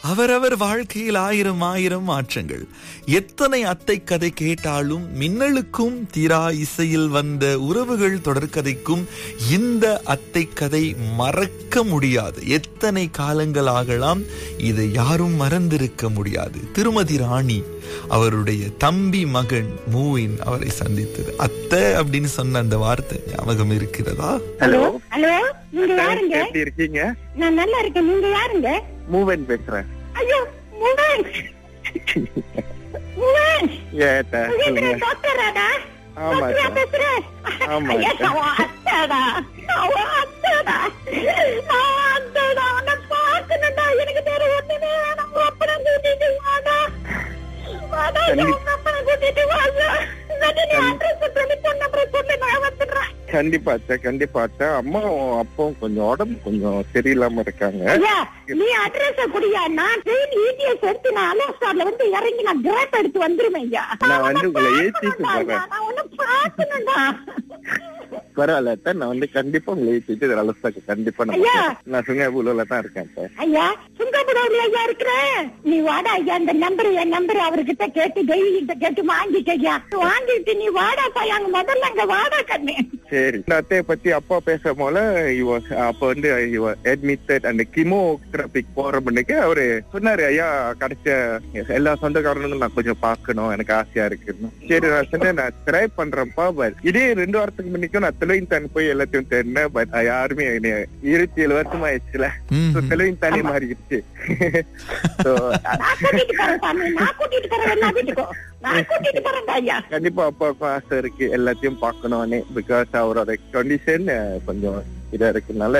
அவரவர் வாழ்க்கையில் ஆயிரம் ஆயிரம் மாற்றங்கள் எத்தனை அத்தை கதை கேட்டாலும் மின்னலுக்கும் தீரா இசையில் வந்த உறவுகள் தொடர்கதைக்கும் இந்த அத்தை கதை மறக்க முடியாது எத்தனை காலங்கள் ஆகலாம் இதை யாரும் மறந்திருக்க முடியாது திருமதி ராணி அவருடைய தம்பி மகன் மூவின் அவரை சந்தித்தது அத்தை அப்படின்னு சொன்ன அந்த வார்த்தை ஞாபகம் இருக்கிறதா ஹலோ ஹலோ நீங்க யாருங்க எப்படி இருக்கீங்க நான் நல்லா இருக்கேன் நீங்க யாருங்க மூவன் பேசுறேன் ஐயோ முகன் முகன் ஏட்ட சொல்லுங்க டாக்டராடா ஆமா, டாக்டரா அக்கா. பேசுறேன் ஆமா, ஐயா, அக்கா. அவன் அத்தைடா அவன் அத்தைடா நான் அத்தைடா உன்னை பார்க்கணும்டா எனக்கு வேற ஒண்ணுமே வேணாம் உங்க அப்பனை கூட்டிட்டு வாடா வாடா கண்டி- உங்க அப்பனை கூட்டிட்டு வாடா இல்லாட்டி நீ அட்ரஸ் சொல்லி பொண்ணு அப்புறம் சொல்லி நான் வந்துடுறேன் கண்டிப்பா அத்தை கண்டிப்பா அத்தை அம்மாவும் அப்பாவும் கொஞ்சம் உடம்பு கொஞ்சம் சரியில்லாம இருக்காங்க ஐயா நீ அட்ரஸ் குடியா நான் ட்ரெயின் இடிஎஸ் எடுத்து நான் அலோஸ்டார்ல வந்து இறங்கி நான் கிராப் எடுத்து வந்துருவேன் ஐயா நான் வந்து உங்களை ஏத்திட்டு பார்க்கணும்டா, போறேன். நான் உன்னை பார்க்கணும்டா பரவாயில்ல அத்தை நான் வந்து கண்டிப்பா உங்களை ஏத்திட்டு அலசாக்கு கண்டிப்பா நான் ஐயா. போறேன். நான் சுங்கபூலோல தான் இருக்கேன் அத்தை ஐயா சுங்கபுடவுல ஐயா இருக்கிறேன் நீ வாடா ஐயா இந்த நம்பர் என் நம்பர் அவர்கிட்ட கேட்டு தெய்வ கிட்ட கேட்டு வாங்கிக்க ஐயா வாங்கிட்டு நீ வாடா பையன் முதல்ல அங்க வாடா கண்ணு சரி இந்த அத்தையை பத்தி அப்பா பேச போல அப்ப வந்து அட்மிட்டட் அந்த கிமோ தெரபிக் போற மணிக்கு அவரு சொன்னாரு ஐயா கிடைச்ச எல்லா சொந்தக்காரனுக்கும் நான் கொஞ்சம் பார்க்கணும் எனக்கு ஆசையா இருக்குன்னு சரி நான் சொன்னேன் நான் ட்ரை பண்றேன்ப்பா பட் இதே ரெண்டு வாரத்துக்கு முன்னைக்கும் நான் தெலுங்கு தானே போய் எல்லாத்தையும் தேடினேன் பட் யாருமே என்னைய இருபத்தி ஏழு வருஷம் ஆயிடுச்சுல ம். So, தெலுங்கு தானே மாறிடுச்சு So, நான் கூட்டிட்டு போறேன் சாமி நான் கூட்டிட்டு போறேன் எல்லா வீட்டுக்கும் நான் கூட்டிட்டு போறேன் ஐயா கண்டிப்பா அப்பாவுக்கும் ஆசை இருக்கு எல்லாத்தையும் பார்க்கணும்னு பிகாஸ் அவரோட கண்டிஷன் கொஞ்சம் இதா இருக்குனால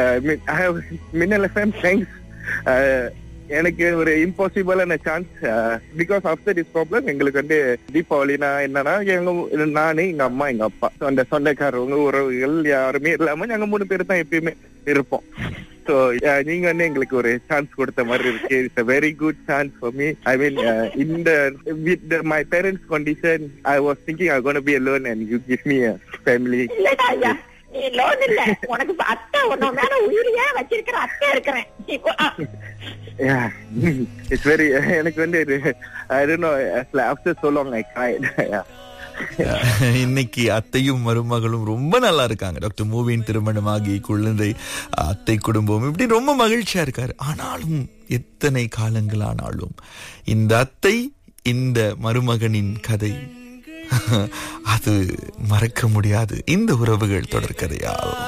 மின்னல் எஃப்எம் தேங்க்ஸ் எனக்கு ஒரு இம்பாசிபிளான chance because after this problem எங்களுக்கு வந்து தீபாவளினா என்னன்னா எங்க நானு எங்க அம்மா எங்க அப்பா So, அந்த சொந்தக்காரவங்க உறவுகள் யாருமே இல்லாம நாங்க மூணு பேர் தான் எப்பயுமே இருப்போம் ஸோ நீங்க வந்து எங்களுக்கு ஒரு சான்ஸ் கொடுத்த மாதிரி இருக்கு it's a very good chance for me I mean இந்த with my parents condition I was thinking I gonna be alone and you give me a family இல்லடா ஐயா நீ லோன் இல்ல உனக்கு அத்தை உன்ன மேல உயிரியா வச்சிருக்கிற அத்தை இருக்கிறேன் நீ போ. yeah it's very எனக்கு வந்து I don't know after so long I cried yeah இன்னைக்கு அத்தையும் மருமகளும் ரொம்ப நல்லா இருக்காங்க டாக்டர் மூவின் திருமணமாகி குழந்தை அத்தை குடும்பம் இப்படி ரொம்ப மகிழ்ச்சியா இருக்காரு ஆனாலும் எத்தனை காலங்கள் ஆனாலும் இந்த அத்தை இந்த மருமகனின் கதை அது மறக்க முடியாது இந்த உறவுகள் தொடர்கதையால்